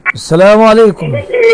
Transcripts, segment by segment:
السلام عليكم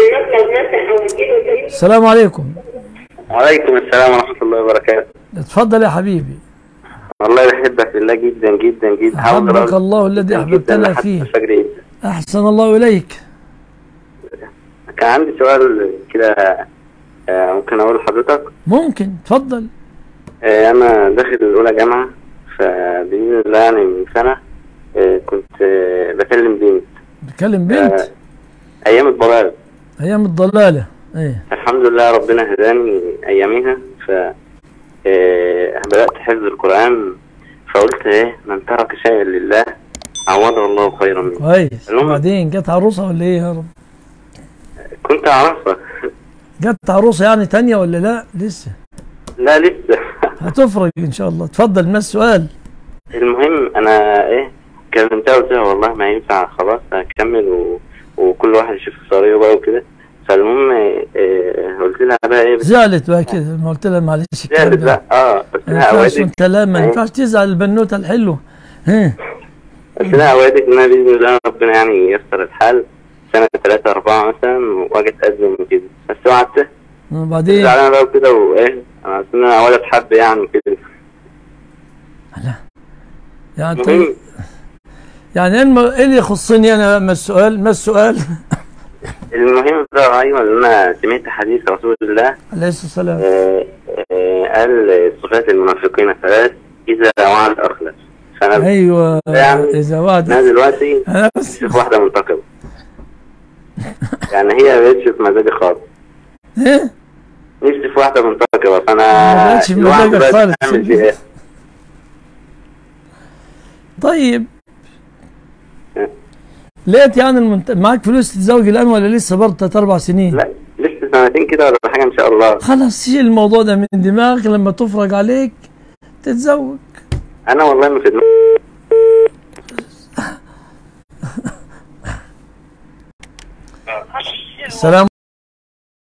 السلام عليكم وعليكم السلام ورحمة الله وبركاته اتفضل يا حبيبي والله بحبك في الله جدا جدا جدا حاول أحبك أرد الله الذي جداً أحببتنا لحد فيه الفجر جدا. أحسن الله إليك كان عندي سؤال كده آه، ممكن أقول لحضرتك ممكن اتفضل آه، أنا داخل الأولى جامعة فبإذن الله يعني من سنة آه، كنت آه، بكلم بنت بتكلم بنت آه، أيام الضلال أيام الضلالة إيه الحمد لله ربنا هداني أيامها ف آه، بدأت حفظ القرآن فقلت إيه من ترك شيئا لله عوضه الله خيرا منه كويس المهم- وبعدين جت عروسة ولا إيه يا رب كنت أعرفها جت عروسة يعني تانية ولا لا لسه لا لسه هتفرج إن شاء الله اتفضل ما السؤال المهم انا ايه كلمتها قلت لها والله ما ينفع خلاص هكمل و... وكل واحد يشوف طريقه بقى وكده فالمهم إيه قلت لها بقى ايه بس زعلت بقى كده ما قلت لها معلش الكلام زعلت ده لا اه قلت ما لها ينفعش اوعدك انت لا ما إيه؟ ينفعش تزعل البنوته الحلوه ها قلت لها اوعدك ان انا باذن الله ربنا يعني ييسر الحال سنه ثلاثة أربعة مثلا واجي اتقدم وكده بس وعدتها وبعدين زعلانة بقى وكده وايه انا أصل انا ولد حب يعني وكده يعني انت المهم يعني ايه الم- إيه اللي يخصني انا ما السؤال ما السؤال المهم بقى ايوه ان انا سمعت حديث رسول الله عليه الصلاه والسلام آه، آه، قال صفات المنافقين ثلاث إذا وعد أخلف فأنا ايوه يعني اذا وعد أنا دلوقتي انا بس شوف واحدة منتقبة يعني هي ما بقتش في مزاجي خالص ايه نفسي في واحدة منتقبة فأنا ما بقتش في الواحد مزاجك بقى خالص. أعمل فيه إيه؟ طيب لقيت يعني المنت... معاك فلوس تتزوج الان ولا لسه برضه تلات اربع سنين لا لسه سنتين كده ولا حاجة إن شاء الله خلاص شيل الموضوع ده من دماغك لما تفرج عليك تتزوج أنا والله ما في دماغي السلام